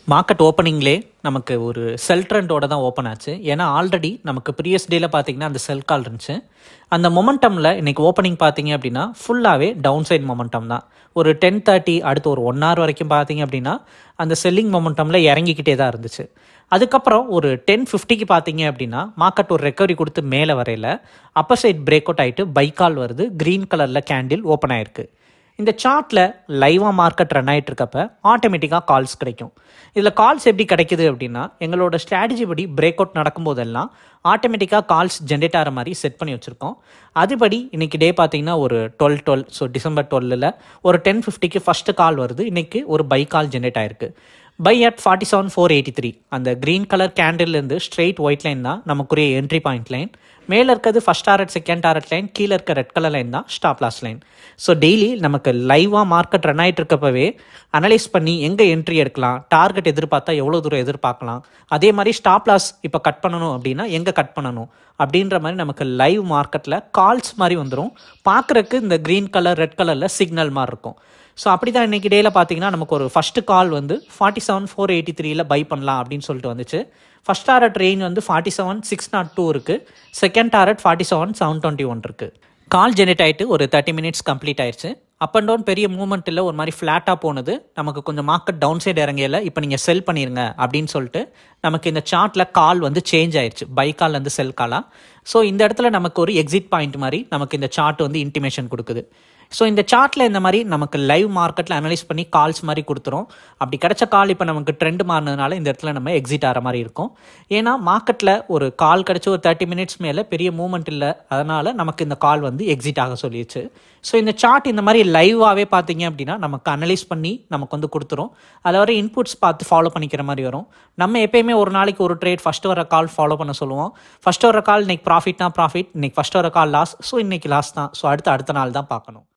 market ஓப்பனிங்லே நமக்கு ஒரு செல் ட்ரெண்டோட தான் ஓப்பன் ஆச்சு ஏன்னா ஆல்ரெடி நமக்கு ப்ரீவியஸ் டேல பார்த்தீங்கன்னா அந்த செல் கால் இருந்துச்சு அந்த மொமெண்டமில் இன்னைக்கு ஓப்பனிங் பார்த்தீங்க அப்படின்னா ஃபுல்லாகவே டவுன் சைட் மொமெண்டம் தான் ஒரு டென் தேர்ட்டி அடுத்து ஒரு ஒன் ஹவர் வரைக்கும் பார்த்தீங்க அப்படின்னா அந்த செல்லிங் மொமெண்டமில் இறங்கிக்கிட்டே தான் இருந்துச்சு அதுக்கப்புறம் ஒரு டென் ஃபிஃப்டிக்கு பார்த்தீங்க அப்படின்னா மார்க்கெட் ஒரு ரெக்கவரி கொடுத்து மேலே வரையில அப்பர் சைட் பிரேக் அவுட் ஆகிட்டு பைக்கால் வருது க்ரீன் கலரில் கேண்டில் ஓப்பன் ஆயிருக்கு இந்த சார்ட்டில் லைவாக மார்க்கெட் ரன் ஆகிட்டு இருக்கப்ப ஆட்டோமேட்டிக்காக கால்ஸ் கிடைக்கும் இதில் கால்ஸ் எப்படி கிடைக்குது அப்படின்னா எங்களோட ஸ்ட்ராட்டஜி படி பிரேக் அவுட் நடக்கும்போதெல்லாம் ஆட்டோமேட்டிக்காக கால்ஸ் ஜென்ரேட் ஆகிற மாதிரி செட் பண்ணி வச்சுருக்கோம் அதுபடி இன்றைக்கி டே பார்த்தீங்கன்னா ஒரு டுவெல் டுவெல் ஸோ டிசம்பர் டுவெல்லில் ஒரு டென் ஃபிஃப்டிக்கு ஃபஸ்ட்டு கால் வருது இன்றைக்கி ஒரு பை கால் ஜென்ரேட் ஆயிருக்கு buy at forty seven four eighty three அந்த க்ரீன் கலர் கேண்டில்லேருந்து ஸ்ட்ரெயிட் ஒயிட் லைன் தான் நமக்குரிய என்ட்ரி பாயிண்ட் லைன் மேலே இருக்கிறது first target second target line கீழே இருக்க ரெட் கலர் லைன் தான் stop loss line so daily நமக்கு லைவாக மார்க்கெட் ரன் ஆகிட்டு இருக்கப்பவே அனலைஸ் பண்ணி எங்கே என்ட்ரி எடுக்கலாம் டார்கெட் எதிர்பார்த்தா எவ்வளோ தூரம் எதிர்பார்க்கலாம் அதே மாதிரி ஸ்டாப் லாஸ் இப்போ கட் பண்ணணும் அப்படின்னா எங்கே கட் பண்ணணும் அப்படின்ற மாதிரி நமக்கு லைவ் மார்க்கெட்டில் கால்ஸ் மாதிரி வந்துடும் பார்க்குறக்கு இந்த க்ரீன் கலர் ரெட் கலரில் சிக்னல் மாதிரி இருக்கும் ஸோ அப்படி தான் இன்றைக்கி டேயில் பார்த்தீங்கன்னா நமக்கு ஒரு ஃபஸ்ட்டு கால் வந்து ஃபார்ட்டி செவன் ஃபோர் எயிட்டி த்ரீல பை பண்ணலாம் அப்படின்னு சொல்லிட்டு வந்துச்சு ஃபஸ்ட் டாரட் ரேஞ்ச் வந்து forty seven six nought two இருக்குது second target forty seven seven twenty one இருக்குது கால் ஜெனரேட் ஆகிட்டு ஒரு தேர்ட்டி மினிட்ஸ் கம்ப்ளீட் ஆயிடுச்சு அப் அண்ட் டவுன் பெரிய மூவ்மெண்ட் இல்லை ஒரு மாதிரி ஃப்ளாட்டாக போனது நமக்கு கொஞ்சம் மார்க்கெட் டவுன் சைடு இறங்கையில் இப்போ நீங்கள் செல் பண்ணிருங்க அப்படின்னு சொல்லிட்டு நமக்கு இந்த சார்ட்டில் கால் வந்து சேஞ்ச் ஆயிடுச்சு பை கால் வந்து செல் காலாக ஸோ இந்த இடத்துல நமக்கு ஒரு எக்ஸிட் பாயிண்ட் மாதிரி நமக்கு இந்த சார்ட் வந்து இன்டிமேஷன் கொடுக்குது ஸோ இந்த சார்ட்டில் இந்த மாதிரி நமக்கு லைவ் மார்க்கெட்டில் அனலைஸ் பண்ணி கால்ஸ் மாதிரி கொடுத்துரும் அப்படி கிடைச்ச கால் இப்போ நமக்கு ட்ரெண்ட் மாறினதுனால இந்த இடத்துல நம்ம எக்ஸிட் ஆகிற மாதிரி இருக்கும் ஏன்னா மார்க்கெட்டில் ஒரு கால் கிடச்சி ஒரு தேர்ட்டி மினிட்ஸ் மேலே பெரிய மூவ்மெண்ட் இல்லை அதனால் நமக்கு இந்த கால் வந்து எக்ஸிட் ஆக சொல்லிடுச்சு ஸோ இந்த சார்ட் இந்த மாதிரி லைவாகவே பார்த்தீங்க அப்படின்னா நமக்கு அனலைஸ் பண்ணி நமக்கு வந்து கொடுத்துரும் அதில் வர இன்புட்ஸ் பார்த்து ஃபாலோ பண்ணிக்கிற மாதிரி வரும் நம்ம எப்பயுமே ஒரு நாளைக்கு ஒரு ட்ரேட் ஃபஸ்ட்டு வர கால் ஃபாலோ பண்ண சொல்லுவோம் ஃபஸ்ட்டு வர கால் இன்னைக்கு ப்ராஃபிட்னா ப்ராஃபிட் இன்னைக்கு ஃபஸ்ட்டு வர கால் லாஸ் ஸோ இன்னைக்கு லாஸ் தான் ஸோ அடுத்து அடுத்த நாள் தான் பார்க்கணும்